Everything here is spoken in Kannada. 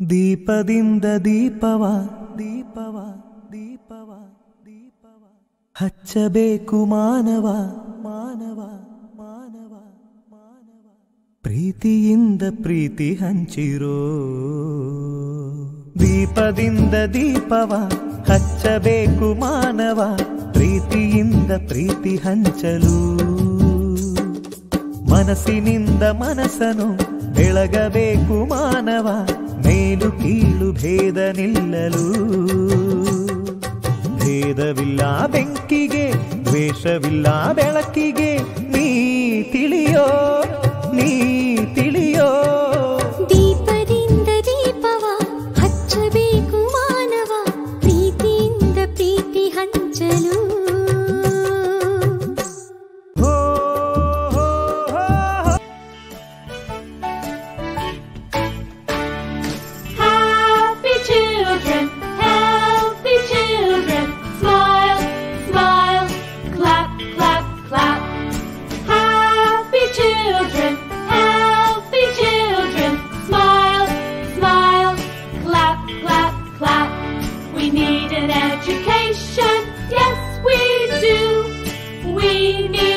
ದೀಪದಿಂದ ದೀಪವ ದೀಪವ ದೀಪವ ದೀಪವ ಹಚ್ಚಬೇಕು ಮಾನವ ಮಾನವ ಮಾನವ ಮಾನವ ಪ್ರೀತಿಯಿಂದ ಪ್ರೀತಿ ಹಂಚಿರೋ ದೀಪದಿಂದ ದೀಪವ ಹಚ್ಚಬೇಕು ಮಾನವ ಪ್ರೀತಿಯಿಂದ ಪ್ರೀತಿ ಹಂಚಲು ಮನಸ್ಸಿನಿಂದ ಮನಸ್ಸನು ಬೆಳಗಬೇಕು ಮಾನವ ಮೇಲು ಕೀಳು ಭೇದ ನಿಲ್ಲಲು ಭೇದವಿಲ್ಲ ಬೆಂಕಿಗೆ ದ್ವೇಷವಿಲ್ಲ ಬೆಳಕಿಗೆ ನೀ ತಿಳಿಯೋ ನೀ ತಿಳಿಯೋ ದೀಪದಿಂದ ದೀಪವ ಹಚ್ಚಬೇಕು ಮಾನವ ಪ್ರೀತಿಯಿಂದ ಪ್ರೀತಿ ಹಂಚಲು ಹೋ ಹೋ, ಹೋ, ಹೋ. Happy children, healthy children, smile, smile, clap, clap, clap. Happy children, healthy children, smile, smile, clap, clap, clap. We need an education, yes we do. We need